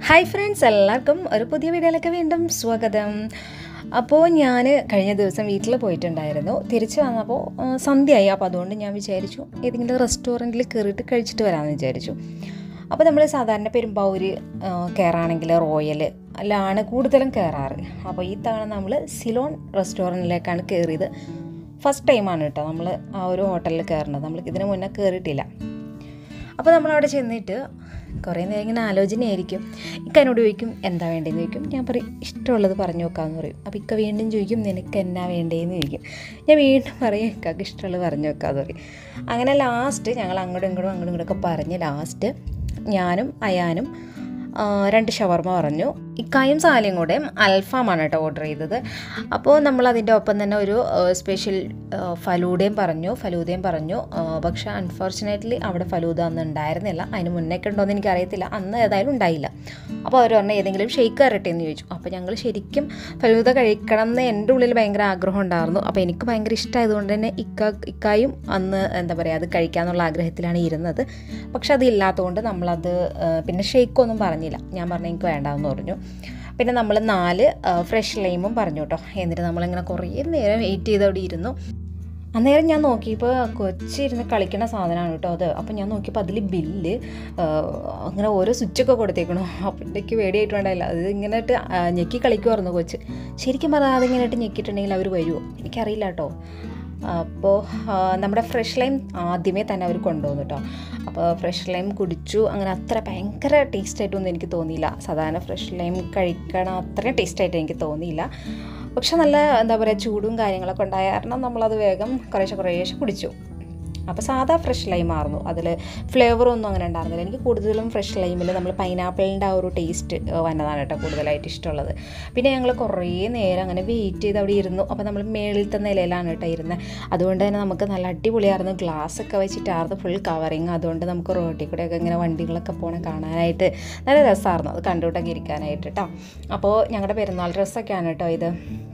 hi friends എല്ലാവർക്കും ഒരു പുതിയ വീഡിയോയിലേക്ക് വീണ്ടും സ്വാഗതം അപ്പോൾ ഞാൻ കഴിഞ്ഞ ദിവസം വീട്ടിൽ പോയിട്ടുണ്ടായിരുന്നു തിരിച്ച് വന്നപ്പോൾ ആ, സന്ധ്യയായി അപ്പോൾ അതുകൊണ്ട് ഞാൻ വിചാരിച്ചു ഏതെങ്കിലും റെസ്റ്റോറൻറ്റിൽ കയറിയിട്ട് കഴിച്ചിട്ട് വരാമെന്ന് വിചാരിച്ചു അപ്പോൾ നമ്മൾ സാധാരണ പെരുമ്പാവൂര് ആ, കയറാണെങ്കിൽ റോയൽ അല്ലാണ് കൂടുതലും കയറാറ് അപ്പോൾ ഈ തവണ നമ്മൾ സിലോൺ റെസ്റ്റോറൻറ്റിലേക്കാണ് കയറിയത് ഫസ്റ്റ് ടൈമാണ് കേട്ടോ നമ്മൾ ആ ഒരു ഹോട്ടലിൽ കയറുന്നത് നമ്മൾ ഇതിന് മുന്നേ കയറിയിട്ടില്ല അപ്പോൾ നമ്മളവിടെ ചെന്നിട്ട് കുറേ നേരം ഇങ്ങനെ ആലോചനയായിരിക്കും ഇക്ക എന്നോട് ചോദിക്കും എന്താ വേണ്ടതെന്ന് ചോദിക്കും ഞാൻ പറയും ഇഷ്ടമുള്ളത് പറഞ്ഞു നോക്കാമെന്ന് പറയും അപ്പോൾ ഇക്ക വീണ്ടും ചോദിക്കും നിനക്ക് എന്നാ വേണ്ടതെന്ന് ചോദിക്കും ഞാൻ വീണ്ടും പറയും ഇക്കാക്ക് ഇഷ്ടമുള്ളത് പറഞ്ഞു നോക്കാമെന്ന് പറയും അങ്ങനെ ലാസ്റ്റ് ഞങ്ങൾ അങ്ങോട്ടും ഇങ്ങോട്ടും അങ്ങോട്ടും ഇങ്ങോട്ടൊക്കെ പറഞ്ഞ് ലാസ്റ്റ് ഞാനും അയാനും ആ, രണ്ട് ഷവർമ പറഞ്ഞു ഇക്കായും സാലയും കൂടെ അൽഫാമാണ് കേട്ടോ ഓർഡർ ചെയ്തത് അപ്പോൾ നമ്മൾ അതിൻ്റെ ഒപ്പം തന്നെ ഒരു സ്പെഷ്യൽ ഫലൂദയും പറഞ്ഞു ഫലൂദയും പറഞ്ഞു ആ, പക്ഷേ അൺഫോർച്ചുനേറ്റ്ലി അവിടെ ഫലൂദ അന്ന് ഉണ്ടായിരുന്നില്ല അതിന് മുന്നേക്ക് ഉണ്ടോയെന്ന് എനിക്കറിയത്തില്ല അന്ന് ഏതായാലും ഉണ്ടായില്ല അപ്പോൾ അവർ പറഞ്ഞു ഏതെങ്കിലും ഷെയ്ക്ക് തരട്ടെ എന്ന് ചോദിച്ചു അപ്പോൾ ഞങ്ങൾ ശരിക്കും ഫലൂദ കഴിക്കണം എന്ന് എൻ്റെ ഉള്ളിൽ ഭയങ്കര ആഗ്രഹം ഉണ്ടായിരുന്നു അപ്പോൾ എനിക്ക് ഭയങ്കര ഇഷ്ടമായതുകൊണ്ട് തന്നെ ഇക്ക ഇക്കായും അന്ന് എന്താ പറയുക അത് കഴിക്കാമെന്നുള്ള ആഗ്രഹത്തിലാണ് ഇരുന്നത് പക്ഷെ അതില്ലാത്തതുകൊണ്ട് നമ്മളത് ആ, പിന്നെ ഷെയ്ക്കൊന്നും പറഞ്ഞില്ല ഞാൻ പറഞ്ഞു എനിക്ക് വേണ്ടാന്ന് പറഞ്ഞു പിന്നെ നമ്മൾ നാല് ഫ്രഷ് ലൈമും പറഞ്ഞു കേട്ടോ എന്നിട്ട് നമ്മളിങ്ങനെ കുറേ നേരം വെയിറ്റ് ചെയ്ത് അവിടെ ഇരുന്നു അന്നേരം ഞാൻ നോക്കിയപ്പോൾ കൊച്ചിരുന്ന് കളിക്കുന്ന സാധനമാണ് കേട്ടോ അത് അപ്പോൾ ഞാൻ നോക്കിയപ്പോൾ അതിൽ ബില്ല് അങ്ങനെ ഓരോ സ്വിച്ചൊക്കെ കൊടുത്തേക്കണു അപ്പോഴത്തേക്ക് പേടിയായിട്ടുണ്ടായില്ല അത് ഇങ്ങനെ ഇട്ട് ആ, ഞെക്കി കളിക്കുമായിരുന്നു കൊച്ച് ശരിക്കും പറഞ്ഞാൽ അതിങ്ങനെ ഇട്ട് ഞെക്കിയിട്ടുണ്ടെങ്കിൽ അവർ വരുമോ എനിക്കറിയില്ല കേട്ടോ അപ്പോൾ ആ, നമ്മുടെ ഫ്രഷ് ലൈം ആദ്യമേ തന്നെ അവർ കൊണ്ടുവന്നു കേട്ടോ അപ്പോൾ ഫ്രഷ് ലൈം കുടിച്ചു അങ്ങനെ അത്ര ഭയങ്കര ടേസ്റ്റ് ആയിട്ടൊന്നും എനിക്ക് തോന്നിയില്ല സാധാരണ ഫ്രഷ് ലൈം കഴിക്കണം അത്രയും ടേസ്റ്റ് ആയിട്ട് എനിക്ക് തോന്നിയില്ല പക്ഷെ നല്ല എന്താ പറയുക ചൂടും കാര്യങ്ങളൊക്കെ ഉണ്ടായ കാരണം നമ്മളത് വേഗം കുറേശ്ശെ കുറേശ്ശെ കുടിച്ചു അപ്പോൾ സാധാ ഫ്രഷ് ലൈം ആയിരുന്നു അതിൽ ഫ്ലേവറൊന്നും അങ്ങനെ ഉണ്ടായിരുന്നില്ല എനിക്ക് കൂടുതലും ഫ്രഷ് ലൈമിൽ നമ്മൾ പൈനാപ്പിളിൻ്റെ ആ ഒരു ടേസ്റ്റ് വന്നതാണ് കേട്ടോ കൂടുതലായിട്ട് ഇഷ്ടമുള്ളത് പിന്നെ ഞങ്ങൾ കുറേ നേരം അങ്ങനെ വെയിറ്റ് ചെയ്ത് അവിടെ ഇരുന്നു അപ്പോൾ നമ്മൾ മേളിലത്തെ നിലയിലാണ് കേട്ടോ ഇരുന്നത് അതുകൊണ്ട് തന്നെ നമുക്ക് നല്ല അടിപൊളിയായിരുന്നു ഗ്ലാസ് ഒക്കെ വെച്ചിട്ടായിരുന്നു ഫുൾ കവറിങ് അതുകൊണ്ട് നമുക്ക് റോട്ടിൽ കൂടെയൊക്കെ ഇങ്ങനെ വണ്ടികളൊക്കെ പോണ കാണാനായിട്ട് നല്ല രസമായിരുന്നു അത് കണ്ടുകൊണ്ടൊക്കെ ഇരിക്കാനായിട്ട് കേട്ടോ അപ്പോൾ ഞങ്ങളുടെ പെരുന്നാൾ ഡ്രസ്സൊക്കെയാണ് കേട്ടോ ഇത്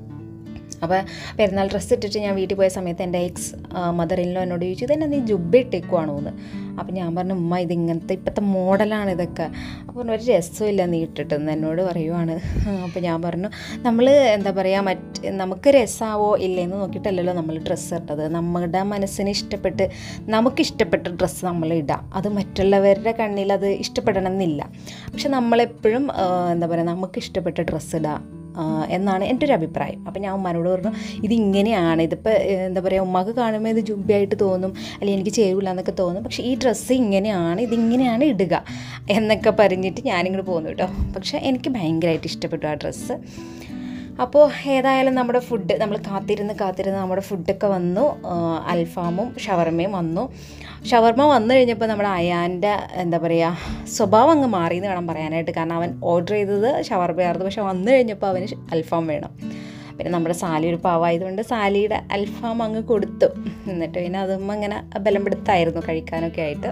അപ്പോൾ പെരുന്നാൾ ഡ്രസ്സ് ഇട്ടിട്ട് ഞാൻ വീട്ടിൽ പോയ സമയത്ത് എൻ്റെ എക്സ് മദർ ഇൻലോ എന്നോട് ചോദിച്ചു ഇതെന്നെ നീ ജുബ്ബ ഇട്ടേക്കുവാണോ എന്ന് അപ്പോൾ ഞാൻ പറഞ്ഞു ഉമ്മ ഇത് ഇങ്ങനത്തെ ഇപ്പോഴത്തെ മോഡലാണ് ഇതൊക്കെ അപ്പോൾ പറഞ്ഞു, ഒരു രസമില്ല നീ ഇട്ടിട്ടെന്ന് എന്നോട് പറയുവാണ് അപ്പോൾ ഞാൻ പറഞ്ഞു നമ്മൾ എന്താ പറയുക മറ്റ് നമുക്ക് രസമാവോ ഇല്ലേന്ന് നോക്കിയിട്ടല്ലല്ലോ നമ്മൾ ഡ്രസ്സ് ഇട്ടത് നമ്മുടെ മനസ്സിന് ഇഷ്ടപ്പെട്ട് നമുക്ക് ഇഷ്ടപ്പെട്ട ഡ്രസ്സ് നമ്മൾ ഇടാം അത് മറ്റുള്ളവരുടെ കണ്ണിൽ അത് ഇഷ്ടപ്പെടണം എന്നില്ല പക്ഷെ നമ്മളെപ്പോഴും ആ, എന്താ പറയുക നമുക്ക് ഇഷ്ടപ്പെട്ട ഡ്രസ്സ് ഇടാം ആ, എന്നാണ് എൻ്റെ ഒരു അഭിപ്രായം അപ്പോൾ ഞാൻ ഉമ്മാനോട് പറഞ്ഞു ഇതിങ്ങനെയാണ് ഇതിപ്പോൾ എന്താ പറയുക ഉമ്മാക്ക് കാണുമ്പോൾ ഇത് ജുബിയായിട്ട് തോന്നും അല്ലെങ്കിൽ എനിക്ക് ചേരില്ല എന്നൊക്കെ തോന്നും പക്ഷേ ഈ ഡ്രസ്സ് ഇങ്ങനെയാണ് ഇതിങ്ങനെയാണ് ഇടുക എന്നൊക്കെ പറഞ്ഞിട്ട് ഞാനിങ്ങോട്ട് പോന്നു കേട്ടോ പക്ഷേ എനിക്ക് ഭയങ്കരമായിട്ട് ഇഷ്ടപ്പെട്ടു ആ ഡ്രസ്സ് അപ്പോൾ ഏതായാലും നമ്മുടെ ഫുഡ് നമ്മൾ കാത്തിരുന്ന് കാത്തിരുന്ന് നമ്മുടെ ഫുഡൊക്കെ വന്നു ആ, അൽഫാമും ഷവർമയും വന്നു ഷവർമ വന്നു കഴിഞ്ഞപ്പോൾ നമ്മുടെ അയാൻ്റെ എന്താ പറയുക സ്വഭാവം അങ്ങ് മാറി എന്ന് വേണം പറയാനായിട്ട് കാരണം അവൻ ഓർഡർ ചെയ്തത് ഷവർമയായിരുന്നു പക്ഷെ വന്നു കഴിഞ്ഞപ്പോൾ അവന് ഷ- അൽഫാം വേണം പിന്നെ നമ്മുടെ സാലി ഒരു പാവായതുകൊണ്ട് സാലിയുടെ അൽഫാം അങ്ങ് കൊടുത്തു എന്നിട്ട് പിന്നെ അതും അങ്ങനെ ബലം പിടുത്തായിരുന്നു കഴിക്കാനൊക്കെ ആയിട്ട്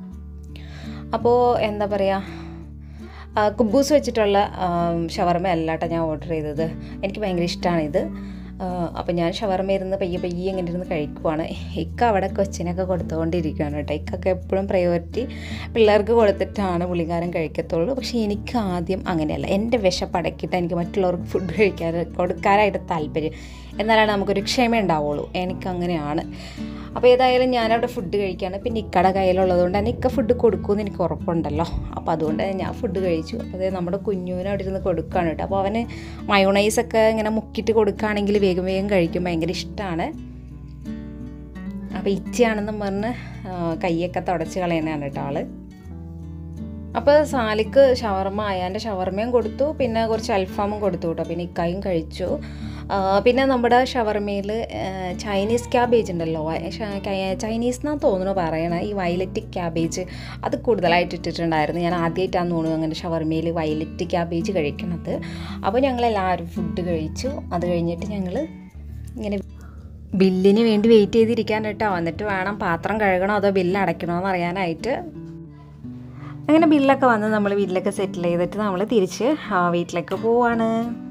അപ്പോൾ എന്താ പറയുക ആ, കുബൂസ് വെച്ചിട്ടുള്ള ഷവർമ അല്ല കേട്ടോ ഞാൻ ഓർഡർ ചെയ്തത് എനിക്ക് ഭയങ്കര ഇഷ്ടമാണ് ഇത് അപ്പോൾ ഞാൻ ഷവർമ ഇരുന്ന് പയ്യെ പയ്യെ ഇങ്ങനെ ഇരുന്ന് കഴിക്കുവാണ് ഇക്ക അവിടെ കൊച്ചിനൊക്കെ കൊടുത്തുകൊണ്ടിരിക്കുകയാണ് കേട്ടോ ഇക്കൊക്കെ എപ്പോഴും പ്രയോറിറ്റി പിള്ളേർക്ക് കൊടുത്തിട്ടാണ് പുള്ളിക്കാരൻ കഴിക്കത്തുള്ളൂ പക്ഷേ എനിക്ക് ആദ്യം അങ്ങനെയല്ല എൻ്റെ വിശപ്പടക്കിയിട്ട് എനിക്ക് മറ്റുള്ളവർക്ക് ഫുഡ് കഴിക്കാൻ കൊടുക്കാനായിട്ട് താല്പര്യം എന്നാലാണ് നമുക്കൊരു ക്ഷമ ഉണ്ടാവുള്ളൂ എനിക്കങ്ങനെയാണ് അപ്പോൾ ഏതായാലും ഞാനവിടെ ഫുഡ് കഴിക്കുകയാണ് പിന്നെ ഇക്കടെ കയ്യിലുള്ളതുകൊണ്ട് തന്നെ ഇക്ക ഫുഡ് കൊടുക്കുമെന്ന് എനിക്ക് ഉറപ്പുണ്ടല്ലോ അപ്പോൾ അതുകൊണ്ട് ഞാൻ ഫുഡ് കഴിച്ചു അപ്പോൾ അത് നമ്മുടെ കുഞ്ഞുവിന് അവിടെ ഇരുന്ന് കൊടുക്കുകയാണ് കേട്ടോ അപ്പോൾ അവന് മയോണൈസൊക്കെ ഇങ്ങനെ മുക്കിയിട്ട് കൊടുക്കുകയാണെങ്കിൽ വേഗം വേഗം കഴിക്കും ഭയങ്കര ഇഷ്ടമാണ് അപ്പോൾ ഇച്ചയാണെന്നും പറഞ്ഞ് ആ, കൈയൊക്കെ തുടച്ച് കളയുന്നതാണ് കേട്ടോ ആള് അപ്പോൾ സാലിക്ക് ഷവർമ അയാൻ്റെ ഷവർമയും കൊടുത്തു പിന്നെ കുറച്ച് അൽഫാമും കൊടുത്തു കേട്ടോ പിന്നെ ഇക്കായും കഴിച്ചു ആ, പിന്നെ നമ്മുടെ ഷവർമയിൽ ചൈനീസ് ക്യാബേജ് ഉണ്ടല്ലോ ഷ- കയ- ചൈനീസ് എന്നാണ് തോന്നുന്നു പറയണേ ഈ വയലറ്റ് ക്യാബേജ് അത് കൂടുതലായിട്ട് ഇട്ടിട്ടുണ്ടായിരുന്നു ഞാൻ ആദ്യമായിട്ടാണ് തോന്നുന്നു അങ്ങനെ ഷവർമയിൽ വയലറ്റ് ക്യാബേജ് കഴിക്കണത് അപ്പോൾ ഞങ്ങളെല്ലാവരും ഫുഡ് കഴിച്ചു അത് കഴിഞ്ഞിട്ട് ഞങ്ങൾ ഇങ്ങനെ ബില്ലിന് വേണ്ടി വെയിറ്റ് ചെയ്തിരിക്കാൻ കേട്ടോ വന്നിട്ട് വേണം പാത്രം കഴുകണോ അതോ ബില്ല് അടയ്ക്കണോ എന്ന് അറിയാനായിട്ട് അങ്ങനെ ബില്ലൊക്കെ വന്ന് നമ്മൾ വീട്ടിലൊക്കെ സെറ്റിൽ ചെയ്തിട്ട് നമ്മൾ തിരിച്ച് ആ, വീട്ടിലേക്ക് പോവാണ്